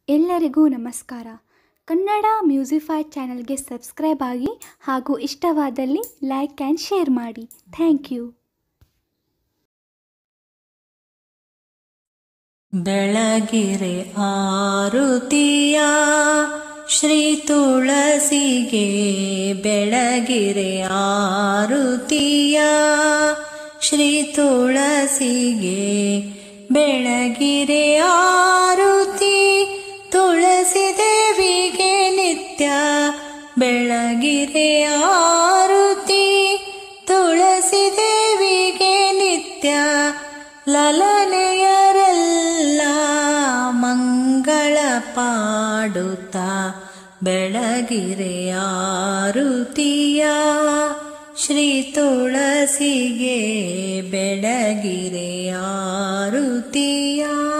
ಎಲ್ಲರಿಗೂ ನಮಸ್ಕಾರ ಕನ್ನಡ ಮ್ಯೂಸಿಫೈ ಚಾನಲ್ಗೆ ಸಬ್ಸ್ಕ್ರೈಬ್ ಆಗಿ ಹಾಗೂ ಇಷ್ಟವಾದಲ್ಲಿ ಲೈಕ್ ಆ್ಯಂಡ್ ಶೇರ್ ಮಾಡಿ ಥ್ಯಾಂಕ್ ಯು ಬೆಳಗಿರೆ ಆರುತಿಯ ಶ್ರೀ ತುಳಸಿಗೆ ಬೆಳಗಿರೆ ಆರುತಿಯ ಶ್ರೀ ತುಳಸಿಗೆ ಬೆಳಗಿರೆ ಆರುತಿ ತುಳಸಿ ದೇವಿಗೆ ನಿತ್ಯ ಬೆಳಗಿರೆ ಆರುತಿ ತುಳಸಿ ದೇವಿಗೆ ನಿತ್ಯ ಲಲನೆಯರೆಲ್ಲ ಮಂಗಳ ಪಾಡುತ್ತಾ ಬೆಳಗಿರೆ ಆರುತಿಯ ಶ್ರೀ ತುಳಸಿಗೆ ಬೆಳಗಿರೆ ಆರುತಿಯ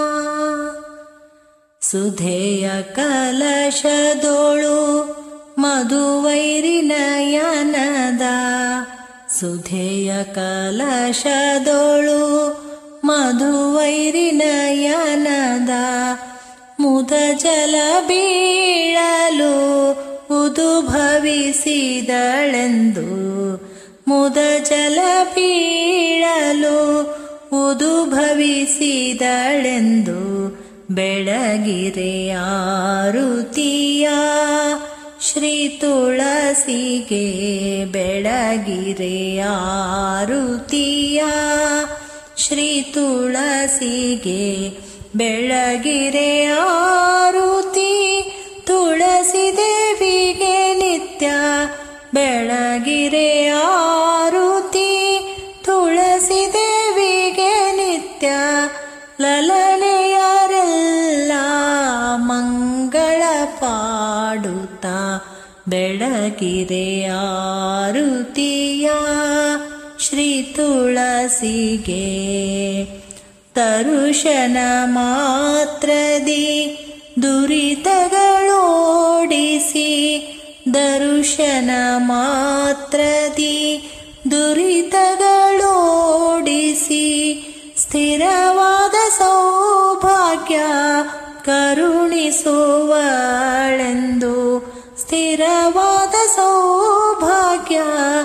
ಸುಧೆಯ ಕಲಶದೋಳು ಮಧುವೈರಿನಯನದ ಸುಧೆಯ ಕಲಶದೋಳು ಮಧುವೈರಿನಯನದ ಮುದ ಜಲ ಬೀಳಲು ಉದುಭವಿಸಿದಳೆಂದು ಮುದ ಜಲ ಬೀಳಲು ಉದುಭವಿಸಿದಳೆಂದು ಬೆಳಗಿರೆ ಆರುತಿಯ ಶ್ರೀ ತುಳಸಿಗೆ ಬೆಳಗಿರೆ ಆರುತಿಯ ಶ್ರೀ ತುಳಸಿಗೆ ಬೆಳಗಿರೆ ಆರುತಿ ತುಳಸಿ ದೇವಿಗೆ ನಿತ್ಯ ಬೆಳಗಿರೆ ಆರುತಿ ತುಳಸಿ ದೇವಿಗೆ ನಿತ್ಯ ಲಲನೆಯರೆಲ್ಲ ಮಂಗಳ ಪಾಡುತ್ತಾ ಬೆಳಗಿರೆ ಆರುತಿಯ ಶ್ರೀ ತುಳಸಿಗೆ ತರುಷನ ಮಾತ್ರದಿ ದುರಿತಗಳೋಡಿಸಿ ದರುಶನ ಮಾತ್ರದಿ ದುರಿತಗಳೋಡಿಸಿ ಸ್ಥಿರವಾದ ಸೌಭಾಗ್ಯ ಕರುಣಿಸುವಳೆಂದು ಸ್ಥಿರವಾದ ಸೌಭಾಗ್ಯ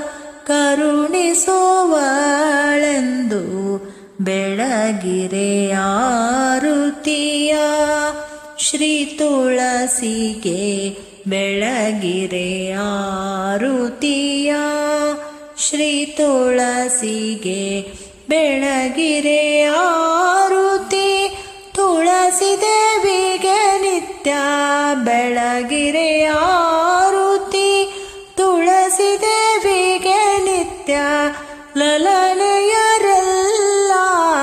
ಕರುಣಿಸುವಳೆಂದು ಬೆಳಗಿರೆ ಆರುತಿಯ ಶ್ರೀ ತುಳಸಿಗೆ ಬೆಳಗಿರೆ ಆರುತಿಯ ಶ್ರೀ ತುಳಸಿಗೆ ಬೆಳಗಿರೆ ಆರುತಿ ತುಳಸಿ ದೇವಿಗೆ ನಿತ್ಯ ಬೆಳಗಿರೆ ಆರುತಿ ತುಳಸಿ ದೇವಿಗೆ ನಿತ್ಯ ಲಲನೆಯರೆಲ್ಲ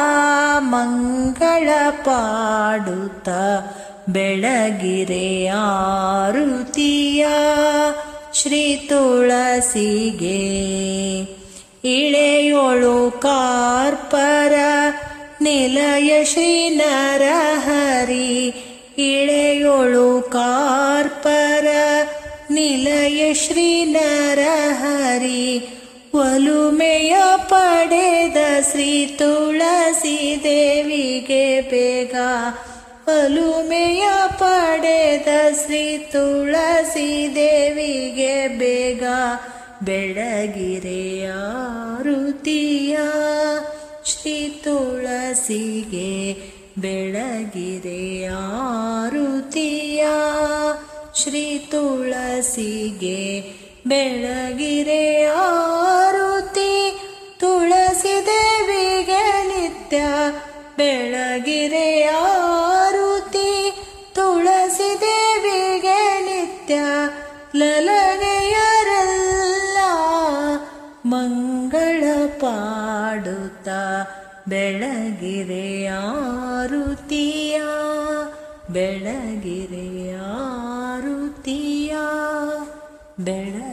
ಮಂಗಳ ಪಾಡುತ್ತ ಬೆಳಗಿರೆ ಆರುತಿಯ ಶ್ರೀ ತುಳಸಿಗೆ ಇಳೆಯೋಳು ಕಾರ್ಪರ ನಿಲಯ ಶ್ರೀ ನರಹರಿ ಇಳೆಯೋಳು ಕಾರ್ಪರ ನಿಲಯ ಶ್ರೀ ನರಹರಿ ಒಲುಮೆಯ ಪಡೆದ ಶ್ರೀ ತುಳಸಿ ದೇವಿಗೆ ಬೇಗ ಒಲುಮೆಯ ಪಡೆದ ಶ್ರೀ ತುಳಸಿ ದೇವಿಗೆ ಬೇಗ ಬೆಳಗಿರೆ ಆರುತಿಯ ಶ್ರೀ ತುಳಸಿಗೆ ಬೆಳಗಿರೆ ಆರುತಿಯ ಶ್ರೀ ತುಳಸಿಗೆ ಬೆಳಗಿರೆ ಆರುತಿ ತುಳಸಿ ದೇವಿಗೆ ನಿತ್ಯ ಬೆಳಗಿರೆ ಆರುತಿ ತುಳಸಿ ದೇವಿಗೆ ನಿತ್ಯ ಲಲನೆಯರೆಲ್ಲ ಮಂಗಳ ಪಾಡುತ್ತ ಬೆಳಗಿರೆ ಆರುತಿಯ ಬೆಳಗಿರೆ ಆರುತಿಯ ಬೆಳ